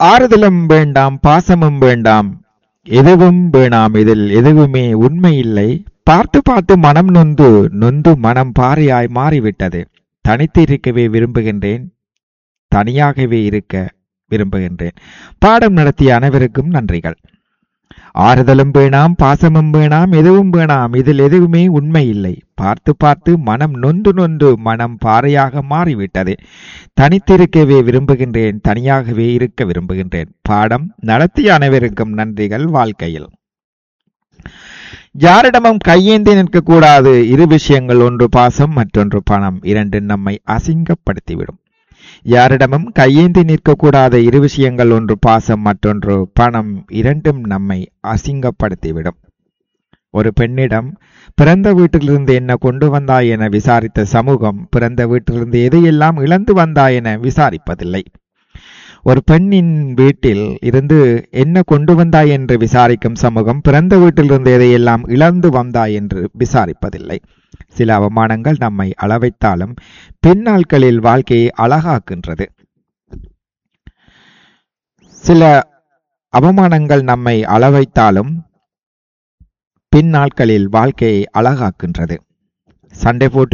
ஆறுதலும் வேண்டாம் பாசமும் வேண்டாம் எதுவும் வேணாம் இதில் எதுவுமே உண்மை இல்லை பார்த்து பார்த்து மனம் நொந்து நொந்து மனம் பாறையாய் மாறிவிட்டது தனித்து இருக்கவே விரும்புகின்றேன் தனியாகவே இருக்க விரும்புகின்றேன் பாடம் நடத்திய அனைவருக்கும் நன்றிகள் ஆறுதலும் வேணாம் பாசமும் வேணாம் எதுவும் வேணாம் இதில் எதுவுமே உண்மை இல்லை பார்த்து பார்த்து மனம் நொந்து நொந்து மனம் பாறையாக மாறிவிட்டது தனித்திருக்கவே விரும்புகின்றேன் தனியாகவே இருக்க விரும்புகின்றேன் பாடம் நடத்திய அனைவருக்கும் நன்றிகள் வாழ்க்கையில் யாரிடமும் கையேந்தி நிற்கக்கூடாது இரு விஷயங்கள் ஒன்று பாசம் மற்றொன்று பணம் இரண்டு நம்மை அசிங்கப்படுத்திவிடும் யாரிடமும் கையேந்தி நிற்கக்கூடாத இரு விஷயங்கள் ஒன்று பாசம் மற்றொன்று பணம் இரண்டும் நம்மை அசிங்கப்படுத்திவிடும் ஒரு பெண்ணிடம் பிறந்த வீட்டிலிருந்து என்ன கொண்டு வந்தாய் என விசாரித்த சமூகம் பிறந்த வீட்டிலிருந்து எதையெல்லாம் இழந்து வந்தாய் என விசாரிப்பதில்லை ஒரு பெண்ணின் வீட்டில் இருந்து என்ன கொண்டு வந்தாய் என்று விசாரிக்கும் சமூகம் பிறந்த வீட்டிலிருந்து எதையெல்லாம் இழந்து வந்தாய் என்று விசாரிப்பதில்லை சில அவமானங்கள் நம்மை அளவைத்தாலும் பின்னாட்களில் வாழ்க்கையை அழகாக்கின்றது சில அவமானங்கள் நம்மை அளவைத்தாலும் பின்னாட்களில் வாழ்க்கையை அழகாக்கின்றது சண்டை போட்டு